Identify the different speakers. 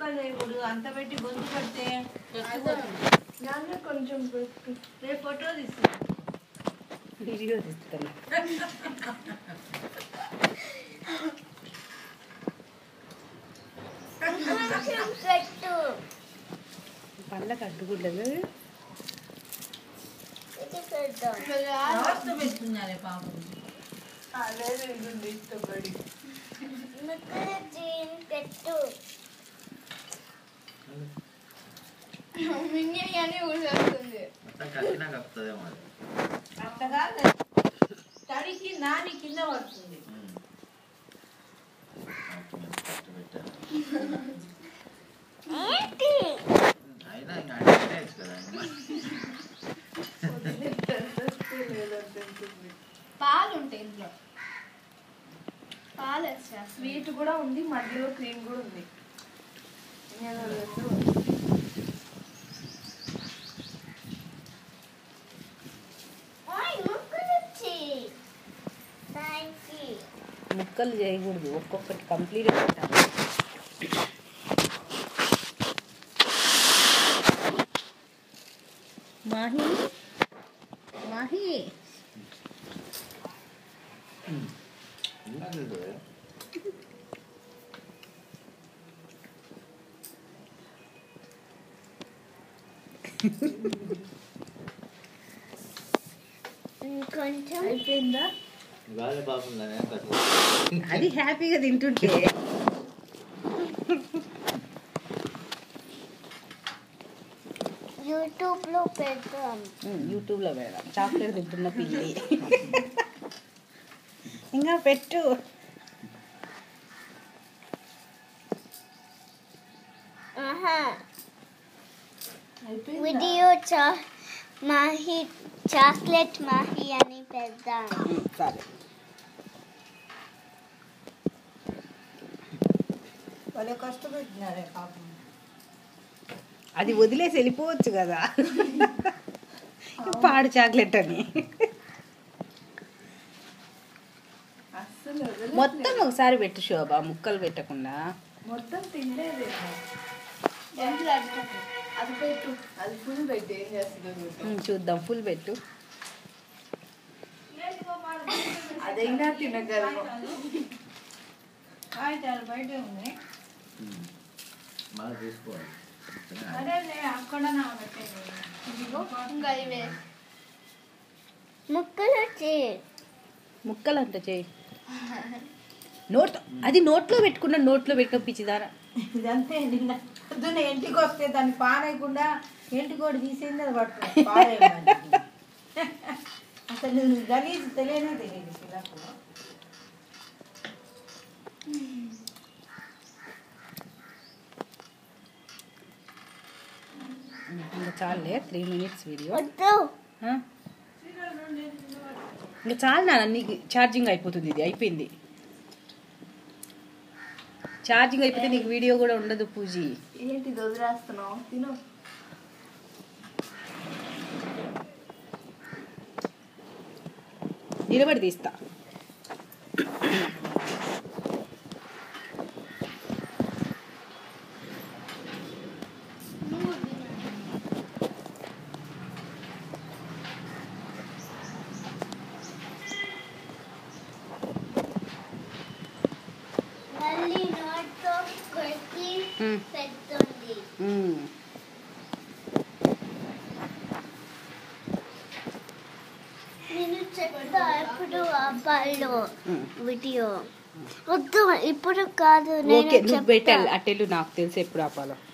Speaker 1: ముక్కలు చేయకూడదు అంత పెట్టి గొంతు పడితే చచ్చిపోతుంది.
Speaker 2: దాంట్లో కొంచెం పెట్టు.
Speaker 1: రేపు ఫోటో తీస్తా
Speaker 3: వీడియో తీస్తున్నా
Speaker 4: కొంచెం పెట్టు
Speaker 3: పళ్ళకి అడ్డుకుండదు
Speaker 4: ఇది పెడదాం
Speaker 1: అవస్థ పెడుతున్నారే పాపం
Speaker 2: అదే తింటుంది ఇష్టపడి
Speaker 4: ముక్కలు జీన్ పెట్టు
Speaker 2: మింగిని కానీ ఊసేస్తుంది
Speaker 5: మొత్తం కట్టినా కప్పుతుందేమో అది
Speaker 1: అంతగా తడికి నాని కింద పడుతుంది
Speaker 5: ఉమ్. ఓకే, కట్టు పెట్టాను.
Speaker 4: ఏంటి
Speaker 5: అయినా ఇంకా అడిగితే కదా
Speaker 2: పాలు ఉంటాయి ఇంట్లో పాలు వేస్తా స్వీట్ కూడా ఉంది మధ్యలో క్రీమ్ కూడా ఉంది నేను రెండు
Speaker 4: ఓయ్ ముక్కలు వచ్చి థ్యాంక్ యూ
Speaker 3: ముక్కలు చేయకూడదు ఒక్కొక్కటి కంప్లీట్ పెట్టాలి మాహి మాహి
Speaker 5: ఇంకా తింటుంది
Speaker 4: ఇంకొంచెం
Speaker 2: అయిపోయిందా
Speaker 5: గాలి బాగుందని కట్టు
Speaker 3: అది హ్యాపీగా తింటుంటే
Speaker 4: యూట్యూబ్ లో పెడదాం
Speaker 3: ఉమ్, యూట్యూబ్లో పెడదాం చాక్లెట్ తింటున్న పిల్లి ఇంకా పెట్టు
Speaker 4: ఆహా
Speaker 2: అయిపోయిందా
Speaker 4: వీడియో చా మాహి చాక్లెట్ మాహి అని పెడదాం
Speaker 3: ఉమ్, సరే
Speaker 1: వాళ్ళే కష్టపెట్టినారే పాపం
Speaker 3: అది వదిలేసి వెళ్ళిపోవచ్చు కదా పాడు చాక్లెట్ అని
Speaker 2: అస్సలు వదలట్లేదు.
Speaker 3: మొత్తం ఒకసారి పెట్టు శోభ ముక్కలు పెట్టకుండా
Speaker 2: మొత్తం తినలేదేమో గొంతులు అడ్డుకుంటు. అది పెట్టు అది ఫుల్ పెట్టు ఏం చేస్తుందో చూద్దాం
Speaker 3: ఉమ్, చూద్దాం ఫుల్ పెట్టు
Speaker 2: అదైనా తినగలను
Speaker 1: కాగితాలు బయటే ఉన్నాయి
Speaker 5: బాగా తీసుకోవాలి
Speaker 1: అదేలే అక్కడ నా పెట్టేది
Speaker 2: ఇదిగో ఇంకా ఇవే
Speaker 4: ముక్కలు వచ్చి
Speaker 3: ముక్కలు అంట చేయి నోట్ అది నోట్లో పెట్టుకున్న నోట్లో పెట్టుకుని పిచ్చిదారా
Speaker 1: ఇదంతే నిన్న పొద్దున్న ఇంటికి వస్తే దాన్ని పారేయకుండా ఇంటికి కూడా తీసేది అది పట్టుకో పారేయమని అసలు నువ్వు గలీజ్ తెలియనే తెలియదు పిల్లకు
Speaker 3: ఇంకా చాలే త్రీ మినిట్స్ వీడియో
Speaker 4: వద్దు
Speaker 3: ఇంకా చాలు నాన్న నీకు ఛార్జింగ్ అయిపోతుంది ఇది అయిపోయింది ఛార్జింగ్ అయిపోతే నీకు వీడియో కూడా ఉండదు పూజీ
Speaker 2: ఏంటి వదిలేస్తున్నావు తిను
Speaker 3: నిలబడి తీస్తా
Speaker 4: మళ్ళీ నోట్తో కొట్టి
Speaker 3: మ్మ్.
Speaker 4: పెడుతుంది
Speaker 3: మ్మ్.
Speaker 4: నేను చెప్తా ఎప్పుడు అబ్బాయిలో
Speaker 3: మ్మ్.
Speaker 4: వీడియో వద్దు ఇప్పుడు కాదు నేను
Speaker 3: ఓకే నువ్వు
Speaker 4: చెప్తా
Speaker 3: పెట్టాలి అట్టెలు నాకు తెలిసి ఎప్పుడు ఆపాలో